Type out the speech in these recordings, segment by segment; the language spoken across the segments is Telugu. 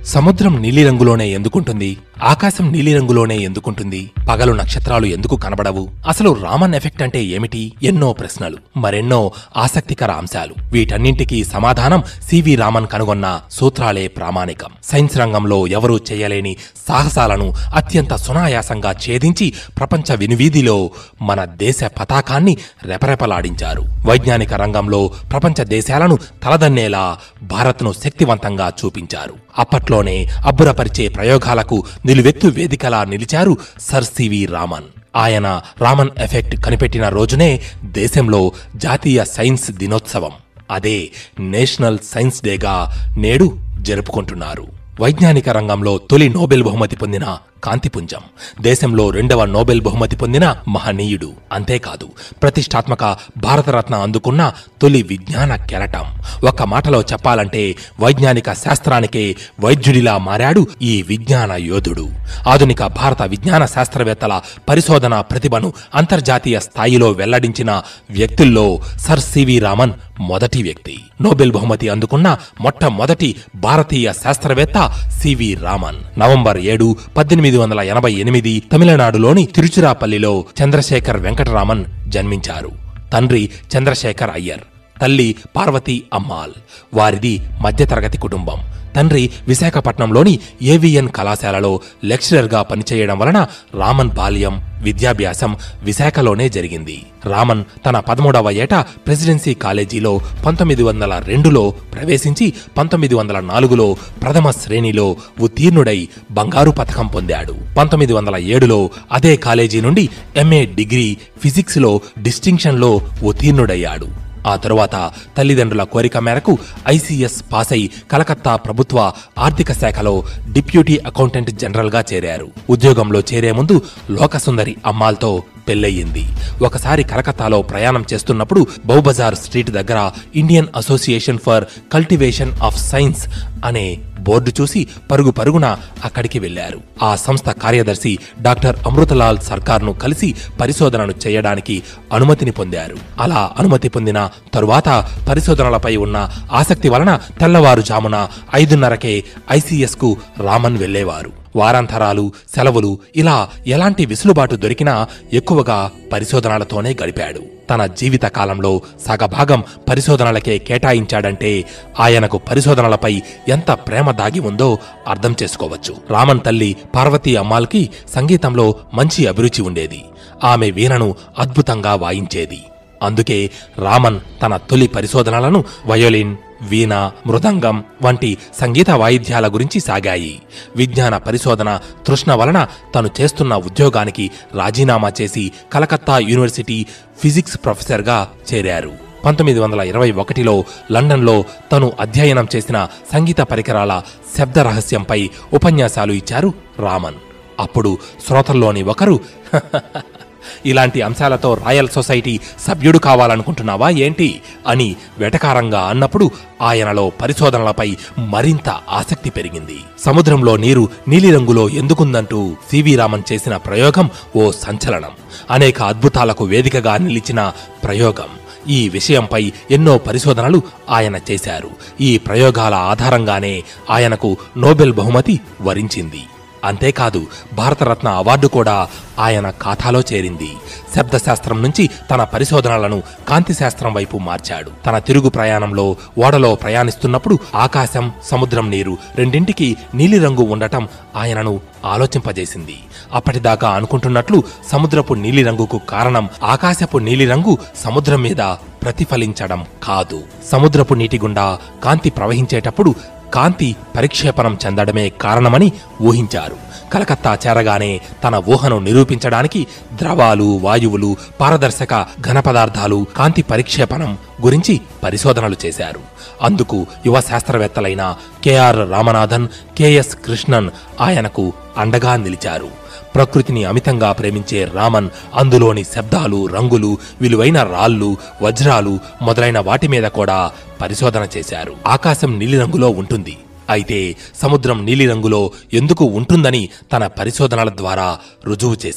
సముద్రం నీలిరంగులోనే ఎందుకుంటుంది ఆకాశం నీలిరంగులోనే ఎందుకుంటుంది పగలు నక్షత్రాలు ఎందుకు కనబడవు అసలు రామన్ ఎఫెక్ట్ అంటే ఏమిటి ఎన్నో ప్రశ్నలు మరెన్నో ఆసక్తికర అంశాలు వీటన్నింటికీ సమాధానం సివి రామన్ కనుగొన్న సూత్రాలే ప్రామాణికం సైన్స్ రంగంలో ఎవరూ చేయలేని సాహసాలను అత్యంత సునాయాసంగా ఛేదించి ప్రపంచ వినువీధిలో మన దేశ పతాకాన్ని రెపరెపలాడించారు వైజ్ఞానిక రంగంలో ప్రపంచ దేశాలను తలదన్నేలా భారత్ను శక్తివంతంగా చూపించారు అప్పట్లోనే అబ్బురపరిచే ప్రయోగాలకు నిలువెత్తు వేదికలా నిలిచారు సర్ సివి రామన్ ఆయన రామన్ ఎఫెక్ట్ కనిపెట్టిన రోజునే దేశంలో జాతీయ సైన్స్ దినోత్సవం అదే నేషనల్ సైన్స్ డేగా నేడు జరుపుకుంటున్నారు వైజ్ఞానిక రంగంలో తొలి నోబెల్ బహుమతి పొందిన కాంతిపుంజం దేశంలో రెండవ నోబెల్ బహుమతి పొందిన మహనీయుడు అంతేకాదు ప్రతిష్టాత్మక భారతరత్న అందుకున్న తొలి విజ్ఞాన కెరటం ఒక్క మాటలో చెప్పాలంటే వైజ్ఞానిక శాస్త్రానికే వైద్యుడిలా మారాడు ఈ విజ్ఞాన యోధుడు ఆధునిక భారత విజ్ఞాన శాస్త్రవేత్తల పరిశోధన ప్రతిభను అంతర్జాతీయ స్థాయిలో వెల్లడించిన వ్యక్తుల్లో సర్ సివి రామన్ మొదటి వ్యక్తి నోబెల్ బహుమతి అందుకున్న మొట్టమొదటి భారతీయ శాస్త్రవేత్త సివి రామన్ నవంబర్ ఏడు పద్దెనిమిది వందల ఎనభై ఎనిమిది తమిళనాడులోని తిరుచిరాపల్లిలో చంద్రశేఖర్ వెంకటరామన్ జన్మించారు తండ్రి చంద్రశేఖర్ అయ్యర్ తల్లి పార్వతి అమ్మాల్ వారిది మధ్యతరగతి కుటుంబం తండ్రి విశాఖపట్నంలోని ఏవిఎన్ కళాశాలలో లెక్చరర్గా పనిచేయడం వలన రామన్ బాల్యం విద్యాభ్యాసం విశాఖలోనే జరిగింది రామన్ తన పదమూడవ ఏట ప్రెసిడెన్సీ కాలేజీలో పంతొమ్మిది వందల రెండులో ప్రవేశించి పంతొమ్మిది వందల నాలుగులో ప్రథమ శ్రేణిలో ఉత్తీర్ణుడై బంగారు పథకం పొందాడు పంతొమ్మిది వందల ఏడులో అదే కాలేజీ నుండి ఎంఏ డిగ్రీ ఫిజిక్స్లో డిస్టింక్షన్లో ఉత్తీర్ణుడయ్యాడు ఆ తరువాత తల్లిదండ్రుల కోరిక మేరకు ఐసీఎస్ పాస్ అయి కలకత్తా ప్రభుత్వ ఆర్థిక శాఖలో డిప్యూటీ అకౌంటెంట్ జనరల్గా చేరారు ఉద్యోగంలో చేరే ముందు లోకసుందరి అమ్మాల్తో పెళ్ళయింది ఒకసారి కలకత్తాలో ప్రయాణం చేస్తున్నప్పుడు బౌబజార్ స్ట్రీట్ దగ్గర Indian association for cultivation of science అనే బోర్డు చూసి పరుగు పరుగున అక్కడికి వెళ్లారు ఆ సంస్థ కార్యదర్శి డాక్టర్ అమృతలాల్ సర్కార్ను కలిసి పరిశోధనను చేయడానికి అనుమతిని పొందారు అలా అనుమతి పొందిన తరువాత పరిశోధనలపై ఉన్న ఆసక్తి వలన తెల్లవారుజామున ఐదున్నరకే ఐసీఎస్ కు రామన్ వెళ్లేవారు వారాంతరాలు సెలవులు ఇలా ఎలాంటి విసులుబాటు దొరికినా ఎక్కువగా పరిశోధనలతోనే గడిపాడు తన జీవిత కాలంలో సగభాగం పరిశోధనలకే కేటాయించాడంటే ఆయనకు పరిశోధనలపై ఎంత ప్రేమ దాగి ఉందో అర్థం చేసుకోవచ్చు రామన్ తల్లి పార్వతీ అమ్మాల్కి సంగీతంలో మంచి అభిరుచి ఉండేది ఆమె వీణను అద్భుతంగా వాయించేది అందుకే రామన్ తన తొలి పరిశోధనలను వయోలిన్ వీణ మృదంగం వంటి సంగీత వాయిద్యాల గురించి సాగాయి విజ్ఞాన పరిశోధన తృష్ణ వలన తను చేస్తున్న ఉద్యోగానికి రాజీనామా చేసి కలకత్తా యూనివర్సిటీ ఫిజిక్స్ ప్రొఫెసర్గా చేరారు పంతొమ్మిది వందల ఇరవై ఒకటిలో లండన్లో తను అధ్యయనం చేసిన సంగీత పరికరాల శబ్ద రహస్యంపై ఉపన్యాసాలు ఇచ్చారు రామన్ అప్పుడు శ్రోతల్లోని ఒకరు ఇలాంటి అంశాలతో రాయల్ సొసైటీ సభ్యుడు కావాలనుకుంటున్నావా ఏంటి అని వెటకారంగా అన్నప్పుడు ఆయనలో పరిశోధనలపై మరింత ఆసక్తి పెరిగింది సముద్రంలో నీరు నీలిరంగులో ఎందుకుందంటూ సివి రామన్ చేసిన ప్రయోగం ఓ సంచలనం అనేక అద్భుతాలకు వేదికగా నిలిచిన ప్రయోగం ఈ విషయంపై ఎన్నో పరిశోధనలు ఆయన చేశారు ఈ ప్రయోగాల ఆధారంగానే ఆయనకు నోబెల్ బహుమతి వరించింది అంతేకాదు భారతరత్న అవార్డు కూడా ఆయన ఖాతాలో చేరింది శబ్దశాస్త్రం నుంచి తన పరిశోధనలను కాంతి శాస్త్రం వైపు మార్చాడు తన తిరుగు ప్రయాణంలో ఓడలో ప్రయాణిస్తున్నప్పుడు ఆకాశం సముద్రం నీరు రెండింటికి నీలిరంగు ఉండటం ఆయనను ఆలోచింపజేసింది అప్పటిదాకా అనుకుంటున్నట్లు సముద్రపు నీలిరంగుకు కారణం ఆకాశపు నీలిరంగు సముద్రం మీద ప్రతిఫలించడం కాదు సముద్రపు నీటి గుండా కాంతి ప్రవహించేటప్పుడు కాంతి పరిక్షేపణం చెందడమే కారణమని ఊహించారు కలకత్తా చేరగానే తన ఊహను నిరూపించడానికి ద్రవాలు వాయువులు పారదర్శక ఘన పదార్థాలు కాంతి పరిక్షేపణం గురించి పరిశోధనలు చేశారు అందుకు యువ శాస్త్రవేత్తలైన కెఆర్ రామనాథన్ కెఎస్ కృష్ణన్ ఆయనకు అండగా నిలిచారు ప్రకృతిని అమితంగా ప్రేమించే రామన్ అందులోని శబ్దాలు రంగులు విలువైన రాళ్ళు వజ్రాలు మొదలైన వాటి మీద కూడా పరిశోధన చేశారు ఆకాశం నీలిరంగులో ఉంటుంది అయితే సముద్రం నీలిరంగులో ఎందుకు ఉంటుందని తన పరిశోధనల ద్వారా రుజువు చేశారు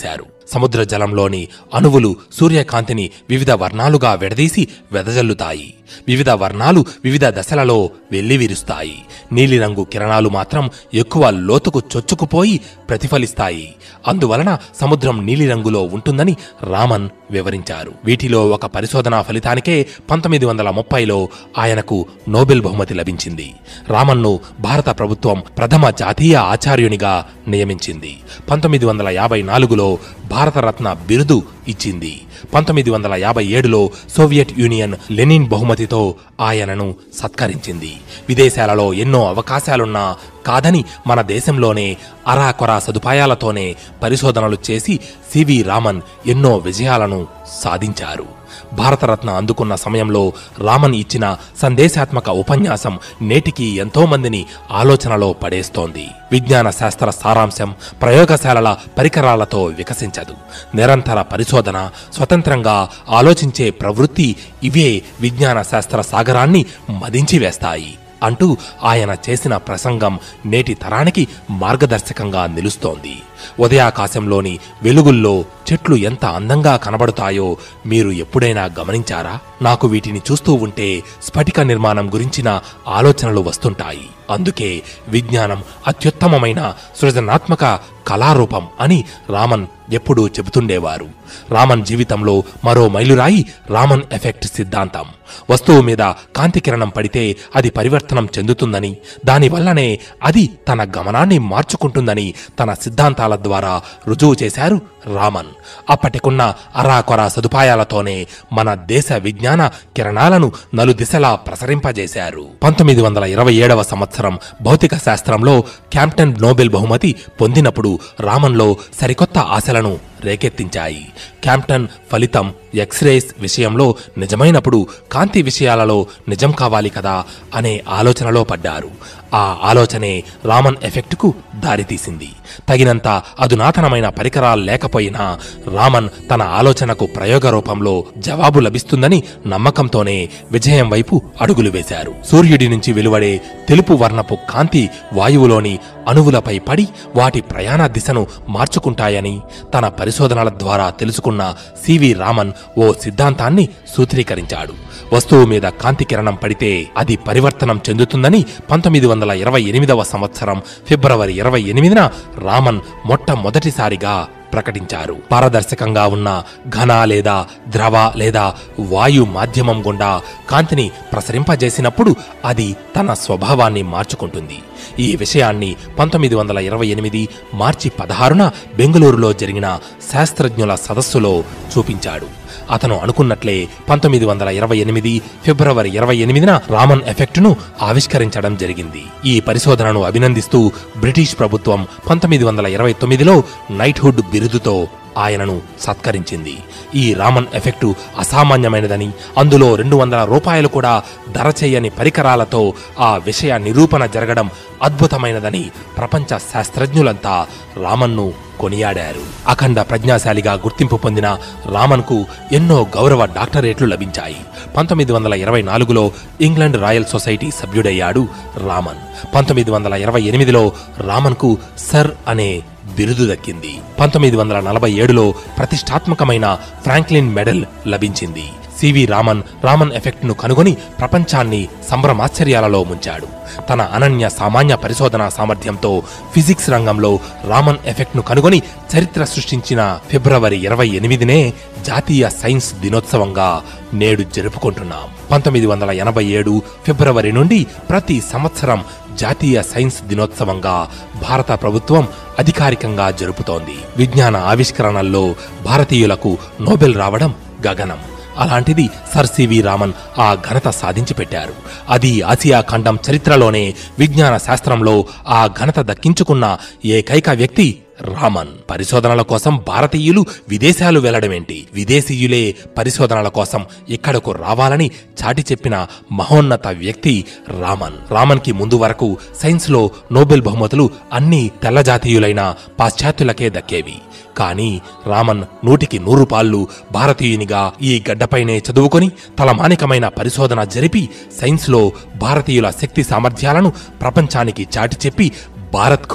సముద్ర జలంలోని అణువులు సూర్యకాంతిని వివిధ వర్ణాలుగా విడదీసి వెదజల్లుతాయి వివిధ వర్ణాలు వివిధ దశలలో వెల్లివిరుస్తాయి నీలిరంగు కిరణాలు మాత్రం ఎక్కువ లోతుకు చొచ్చుకుపోయి ప్రతిఫలిస్తాయి అందువలన సముద్రం నీలిరంగులో ఉంటుందని రామన్ వివరించారు వీటిలో ఒక పరిశోధనా ఫలితానికే పంతొమ్మిది వందల ముప్పైలో ఆయనకు నోబెల్ బహుమతి లభించింది రామన్ను భారత ప్రభుత్వం ప్రథమ జాతీయ ఆచార్యునిగా నియమించింది పంతొమ్మిది వందల యాభై నాలుగులో భారతరత్న బిరుదు ఇచ్చింది పంతొమ్మిది వందల యాభై ఏడులో సోవియట్ యూనియన్ లెనిన్ బహుమతితో ఆయనను సత్కరించింది విదేశాలలో ఎన్నో అవకాశాలున్నా కాదని మన దేశంలోనే అరాకొరా సదుపాయాలతోనే పరిశోధనలు చేసి సివి రామన్ ఎన్నో విజయాలను సాధించారు భారతరత్న అందుకున్న సమయంలో రామన్ ఇచ్చిన సందేశాత్మక ఉపన్యాసం నేటికి ఎంతో మందిని ఆలోచనలో పడేస్తోంది విజ్ఞాన శాస్త్ర సారాంశం ప్రయోగశాలల పరికరాలతో వికసించదు నిరంతర పరిశోధన స్వతంత్రంగా ఆలోచించే ప్రవృత్తి ఇవే విజ్ఞాన శాస్త్ర సాగరాన్ని మదించి వేస్తాయి అంటూ ఆయన చేసిన ప్రసంగం నేటి తరానికి మార్గదర్శకంగా నిలుస్తోంది ఉదయాకాశంలోని వెలుగుల్లో చెట్లు ఎంత అందంగా కనబడతాయో మీరు ఎప్పుడైనా గమనించారా నాకు వీటిని చూస్తూ ఉంటే స్ఫటిక నిర్మాణం గురించిన ఆలోచనలు వస్తుంటాయి అందుకే విజ్ఞానం అత్యుత్తమమైన సృజనాత్మక కళారూపం అని రామన్ ఎప్పుడూ చెబుతుండేవారు రామన్ జీవితంలో మరో మైలురాయి రామన్ ఎఫెక్ట్ సిద్ధాంతం వస్తువు మీద కాంతి కిరణం పడితే అది పరివర్తనం చెందుతుందని దానివల్లనే అది తన గమనాన్ని మార్చుకుంటుందని తన సిద్ధాంతాల ద్వారా రుజువు చేశారు రామన్ అప్పటికున్న అరాకొరా సదుపాయాలతోనే మన దేశ విజ్ఞాన కిరణాలను నలుదిశలా ప్రసరింపజేశారు పంతొమ్మిది వందల ఇరవై ఏడవ సంవత్సరం భౌతిక శాస్త్రంలో క్యాంప్టన్ నోబెల్ బహుమతి పొందినప్పుడు రామన్లో సరికొత్త ఆశలను రేకెత్తించాయి క్యాంప్టన్ ఫలితం ఎక్స్రేస్ విషయంలో నిజమైనప్పుడు కాంతి విషయాలలో నిజం కావాలి కదా అనే ఆలోచనలో పడ్డారు ఆ ఆలోచనే రామన్ ఎఫెక్ట్కు దారితీసింది తగినంత అధునాతనమైన పరికరాలు లేకపోయినా రామన్ తన ఆలోచనకు ప్రయోగ రూపంలో జవాబు లభిస్తుందని నమ్మకంతోనే విజయం వైపు అడుగులు వేశారు సూర్యుడి నుంచి వెలువడే తెలుపు వర్ణపు కాంతి వాయువులోని అణువులపై పడి వాటి ప్రయాణ దిశను మార్చుకుంటాయని తన పరిశోధనల ద్వారా తెలుసుకున్న సివి రామన్ ఓ సిద్ధాంతాన్ని సూత్రీకరించాడు వస్తువు మీద కాంతి కిరణం పడితే అది పరివర్తనం చెందుతుందని పంతొమ్మిది వందల ఇరవై ఎనిమిదవ సంవత్సరం ఫిబ్రవరి ఇరవై ఎనిమిదిన రామన్ మొట్టమొదటిసారిగా ప్రకటించారు పారదర్శకంగా ఉన్న ఘన లేదా ద్రవ లేదా వాయు మాధ్యమం గుండా కాంతిని ప్రసరింపజేసినప్పుడు అది తన స్వభావాన్ని మార్చుకుంటుంది ఈ విషయాన్ని పంతొమ్మిది వందల ఇరవై ఎనిమిది మార్చి పదహారున బెంగళూరులో జరిగిన శాస్త్రజ్ఞుల సదస్సులో చూపించాడు అతను అనుకున్నట్లే పంతొమ్మిది వందల ఇరవై ఎనిమిది ఫిబ్రవరి ఇరవై ఎనిమిదిన రామన్ ఎఫెక్ట్ను ఆవిష్కరించడం జరిగింది ఈ పరిశోధనను అభినందిస్తూ బ్రిటిష్ ప్రభుత్వం పంతొమ్మిది వందల ఇరవై తొమ్మిదిలో నైట్హుడ్ బిరుదుతో ఆయనను సత్కరించింది ఈ రామన్ ఎఫెక్టు అసామాన్యమైనదని అందులో రెండు వందల రూపాయలు కూడా ధర చేయని పరికరాలతో ఆ విషయ నిరూపణ జరగడం అద్భుతమైనదని ప్రపంచ శాస్త్రజ్ఞులంతా రామన్ను కొనియాడారు అఖండ ప్రజ్ఞాశాలిగా గుర్తింపు పొందిన రామన్కు ఎన్నో గౌరవ డాక్టరేట్లు లభించాయి పంతొమ్మిది వందల ఇరవై నాలుగులో ఇంగ్లాండ్ రాయల్ సొసైటీ సభ్యుడయ్యాడు రామన్ పంతొమ్మిది వందల ఇరవై ఎనిమిదిలో రామన్కు సర్ అనే బిరుదు దక్కింది పంతొమ్మిది వందల నలభై ఏడులో ప్రతిష్టాత్మకమైన ఫ్రాంక్లిన్ మెడల్ లభించింది సివి రామన్ రామన్ ఎఫెక్ట్ను కనుగొని ప్రపంచాన్ని సంభ్రమాశ్చర్యాలలో ముంచాడు తన అనన్య సామాన్య పరిశోధనా సామర్థ్యంతో ఫిజిక్స్ రంగంలో రామన్ ఎఫెక్ట్ను కనుగొని చరిత్ర సృష్టించిన ఫిబ్రవరి ఇరవై ఎనిమిదినే జాతీయ సైన్స్ దినోత్సవంగా నేడు జరుపుకుంటున్నాం పంతొమ్మిది వందల ఎనభై ఏడు ఫిబ్రవరి నుండి ప్రతి సంవత్సరం జాతీయ సైన్స్ దినోత్సవంగా భారత ప్రభుత్వం అధికారికంగా జరుపుతోంది విజ్ఞాన ఆవిష్కరణల్లో భారతీయులకు నోబెల్ రావడం గగనం అలాంటిది సర్ సివి రామన్ ఆ ఘనత సాధించి పెట్టారు అది ఆసియా ఖండం చరిత్రలోనే విజ్ఞాన శాస్త్రంలో ఆ ఘనత దక్కించుకున్న ఏకైక వ్యక్తి రామన్ పరిశోధనల కోసం భారతీయులు విదేశాలు వెళ్లడమేంటి విదేశీయులే పరిశోధనల కోసం ఇక్కడకు రావాలని చాటి చెప్పిన మహోన్నత వ్యక్తి రామన్ రామన్ కి ముందు వరకు సైన్స్ లో నోబెల్ బహుమతులు అన్ని తెల్లజాతీయులైన పాశ్చాత్యులకే దక్కేవి కానీ రామన్ నూటికి నూరు పాళ్ళు భారతీయునిగా ఈ గడ్డపైనే చదువుకొని తలమానికమైన పరిశోధన జరిపి సైన్స్లో భారతీయుల శక్తి సామర్థ్యాలను ప్రపంచానికి చాటి చెప్పి భారత్కు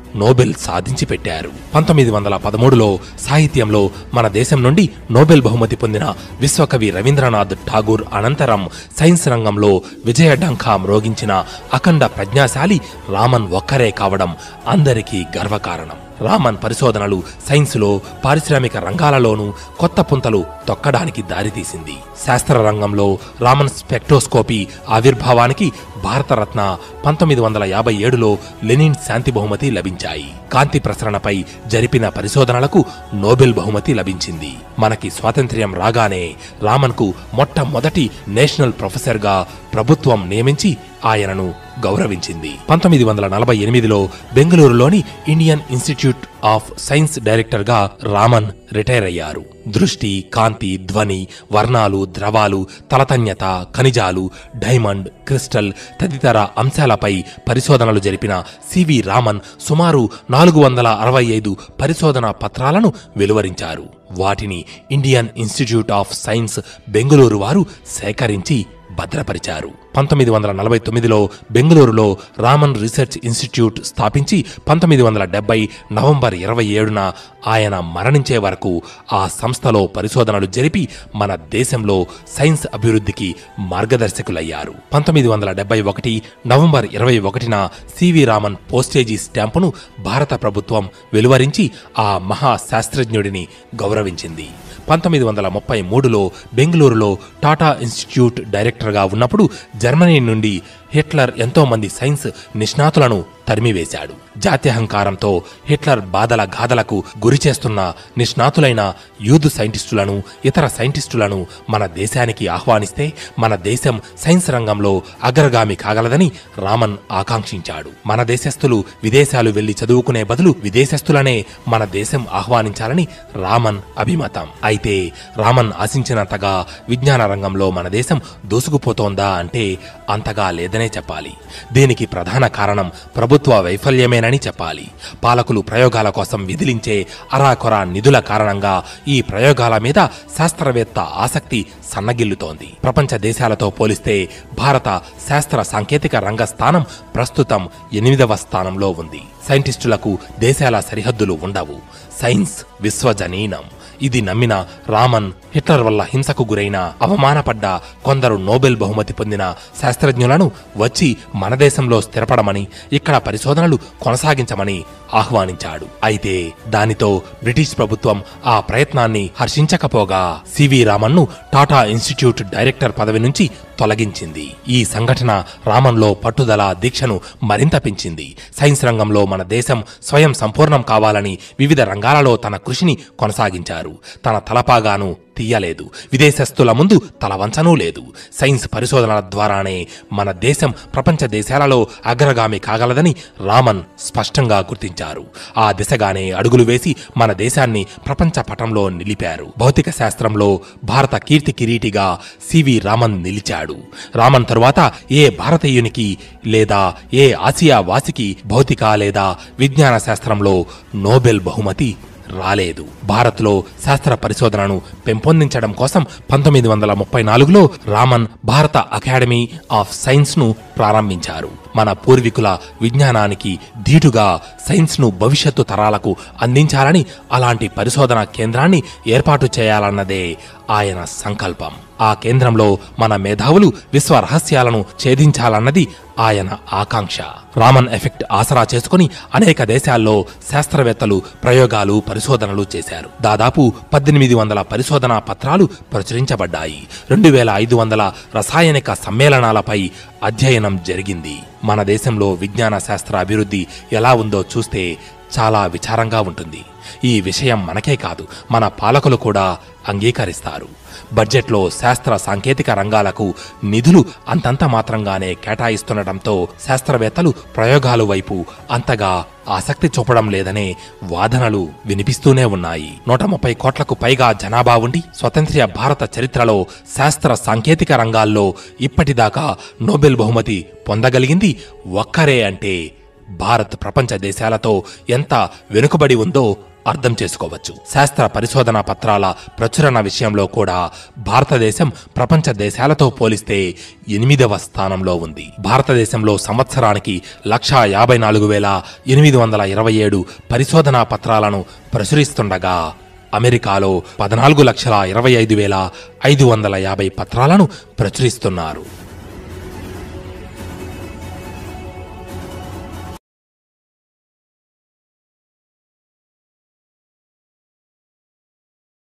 నోబెల్ సాధించి పెట్టారు పంతొమ్మిది వందల పదమూడులో సాహిత్యంలో మన దేశం నుండి నోబెల్ బహుమతి పొందిన విశ్వకవి రవీంద్రనాథ్ ఠాగూర్ అనంతరం సైన్స్ రంగంలో విజయఢంకా మ్రోగించిన అఖండ ప్రజ్ఞాశాలి రామన్ ఒక్కరే కావడం అందరికీ గర్వకారణం రామన్ పరిశోధనలు సైన్సులో పారిశ్రామిక రంగాలలోనూ కొత్త పుంతలు తొక్కడానికి దారితీసింది శాస్త్ర రంగంలో రామన్ స్పెక్ట్రోస్కోపీ ఆవిర్భావానికి భారతరత్న పంతొమ్మిది వందల యాభై ఏడులో లెనిన్ శాంతి బహుమతి లభించాయి కాంతి ప్రసరణపై జరిపిన పరిశోధనలకు నోబెల్ బహుమతి లభించింది మనకి స్వాతంత్ర్యం రాగానే రామన్కు మొట్టమొదటి నేషనల్ ప్రొఫెసర్గా ప్రభుత్వం నియమించి ఆయనను గౌరవించింది పంతొమ్మిది వందల నలభై ఎనిమిదిలో బెంగళూరులోని ఇండియన్ ఇన్స్టిట్యూట్ ఆఫ్ సైన్స్ డైరెక్టర్గా రామన్ రిటైర్ అయ్యారు దృష్టి కాంతి ధ్వని వర్ణాలు ద్రవాలు తలతన్యత ఖనిజాలు డైమండ్ క్రిస్టల్ తదితర అంశాలపై పరిశోధనలు జరిపిన సివి రామన్ సుమారు నాలుగు వందల అరవై ఐదు పరిశోధన పత్రాలను వెలువరించారు వాటిని Indian institute of science Bengaluru వారు సేకరించి భద్రపరిచారు పంతొమ్మిది వందల నలభై తొమ్మిదిలో బెంగళూరులో రామన్ రీసెర్చ్ ఇన్స్టిట్యూట్ స్థాపించి పంతొమ్మిది వందల డెబ్బై నవంబర్ ఇరవై ఏడున ఆయన మరణించే వరకు ఆ సంస్థలో పరిశోధనలు జరిపి మన దేశంలో సైన్స్ అభివృద్ధికి మార్గదర్శకులయ్యారు పంతొమ్మిది వందల డెబ్బై ఒకటి నవంబర్ ఇరవై ఒకటిన సివి రామన్ పోస్టేజీ స్టాంపును భారత ప్రభుత్వం వెలువరించి ఆ మహా శాస్త్రజ్ఞుడిని గౌరవించింది పంతొమ్మిది వందల ముప్పై మూడులో బెంగళూరులో టాటా ఇన్స్టిట్యూట్ డైరెక్టర్గా ఉన్నప్పుడు జర్మనీ నుండి హిట్లర్ ఎంతో మంది సైన్స్ నిష్ణాతులను తరిమివేశాడు జాత్యహంకారంతో హిట్లర్ బాధల గాథలకు గురి చేస్తున్న నిష్ణాతులైన యూదు సైంటిస్టులను ఇతర సైంటిస్టులను మన దేశానికి ఆహ్వానిస్తే మన దేశం సైన్స్ రంగంలో అగ్రగామి కాగలదని రామన్ ఆకాంక్షించాడు మన దేశస్థులు విదేశాలు వెళ్లి చదువుకునే బదులు విదేశస్థులనే మన దేశం ఆహ్వానించాలని రామన్ అభిమతం అయితే రామన్ ఆశించినంతగా విజ్ఞాన రంగంలో మన దేశం దూసుకుపోతోందా అంటే అంతగా లేదనే చెప్పాలి దీనికి ప్రధాన కారణం ప్రభుత్వ వైఫల్యమేనని చెప్పాలి పాలకులు ప్రయోగాల కోసం విధిలించే అరాకొరా నిధుల కారణంగా ఈ ప్రయోగాల మీద శాస్త్రవేత్త ఆసక్తి సన్నగిల్లుతోంది ప్రపంచ దేశాలతో పోలిస్తే భారత శాస్త్ర సాంకేతిక రంగ స్థానం ప్రస్తుతం ఎనిమిదవ స్థానంలో ఉంది సైంటిస్టులకు దేశాల సరిహద్దులు ఉండవు సైన్స్ విశ్వజనీనం ఇది నమ్మిన రామన్ హిట్లర్ వల్ల హింసకు గురైన అవమానపడ్డ కొందరు నోబెల్ బహుమతి పొందిన శాస్త్రజ్ఞులను వచ్చి మన దేశంలో స్థిరపడమని ఇక్కడ పరిశోధనలు కొనసాగించమని ఆహ్వానించాడు అయితే దానితో బ్రిటిష్ ప్రభుత్వం ఆ ప్రయత్నాన్ని హర్షించకపోగా సివి రామన్ను టాటా ఇన్స్టిట్యూట్ డైరెక్టర్ పదవి నుంచి తొలగించింది ఈ సంఘటన రామన్లో పట్టుదల దీక్షను మరింత పెంచింది సైన్స్ రంగంలో మన దేశం స్వయం సంపూర్ణం కావాలని వివిధ రంగాలలో తన కృషిని కొనసాగించారు తన తలపాగాను తీయలేదు విదేశస్తుల ముందు తల వంచనూ లేదు సైన్స్ పరిశోధనల ద్వారానే మన దేశం ప్రపంచ దేశాలలో అగ్రగామి కాగలదని రామన్ స్పష్టంగా గుర్తించారు ఆ దిశగానే అడుగులు వేసి మన దేశాన్ని ప్రపంచ పటంలో నిలిపారు భౌతిక శాస్త్రంలో భారత కీర్తి కిరీటిగా సివి రామన్ నిలిచాడు రామన్ తరువాత ఏ భారతీయునికి లేదా ఏ ఆసియా వాసికి భౌతిక లేదా విజ్ఞాన శాస్త్రంలో నోబెల్ బహుమతి రాలేదు భారత్లో శాస్త్ర పరిశోధనను పెంపొందించడం కోసం పంతొమ్మిది వందల ముప్పై నాలుగులో రామన్ భారత అకాడమీ ఆఫ్ సైన్స్ ను ప్రారంభించారు మన పూర్వీకుల విజ్ఞానానికి ధీటుగా సైన్స్ ను భవిష్యత్తు తరాలకు అందించాలని అలాంటి పరిశోధన కేంద్రాన్ని ఏర్పాటు చేయాలన్నదే ఆయన సంకల్పం ఆ కేంద్రంలో మన మేధావులు విశ్వ రహస్యాలను ఛేదించాలన్నది ఆయన ఆకాంక్ష రామన్ ఎఫెక్ట్ ఆసరా చేసుకుని అనేక దేశాల్లో శాస్త్రవేత్తలు ప్రయోగాలు పరిశోధనలు చేశారు దాదాపు పద్దెనిమిది వందల పరిశోధనా పత్రాలు ప్రచురించబడ్డాయి రెండు వేల ఐదు వందల రసాయనిక సమ్మేళనాలపై అధ్యయనం జరిగింది మన దేశంలో విజ్ఞాన శాస్త్ర అభివృద్ధి ఎలా ఉందో చూస్తే చాలా విచారంగా ఉంటుంది ఈ విషయం మనకే కాదు మన పాలకులు కూడా అంగీకరిస్తారు బడ్జెట్లో శాస్త్ర సాంకేతిక రంగాలకు నిధులు అంతంత మాత్రంగానే కేటాయిస్తుండటంతో శాస్త్రవేత్తలు ప్రయోగాలు వైపు అంతగా ఆసక్తి చూపడం లేదనే వాదనలు వినిపిస్తూనే ఉన్నాయి నూట ముప్పై కోట్లకు పైగా జనాభా ఉండి స్వతంత్ర భారత చరిత్రలో శాస్త్ర సాంకేతిక రంగాల్లో ఇప్పటిదాకా నోబెల్ బహుమతి పొందగలిగింది ఒక్కరే అంటే భారత్ ప్రపంచ దేశాలతో ఎంత వెనుకబడి ఉందో అర్థం చేసుకోవచ్చు శాస్త్ర పరిశోధన పత్రాల ప్రచురణ విషయంలో కూడా భారతదేశం ప్రపంచ దేశాలతో పోలిస్తే ఎనిమిదవ స్థానంలో ఉంది భారతదేశంలో సంవత్సరానికి లక్షా యాభై నాలుగు వేల ఎనిమిది వందల ఇరవై ఏడు పరిశోధనా పత్రాలను ప్రచురిస్తుండగా అమెరికాలో పద్నాలుగు లక్షల ఇరవై ఐదు వేల ఐదు వందల యాభై పత్రాలను ప్రచురిస్తున్నారు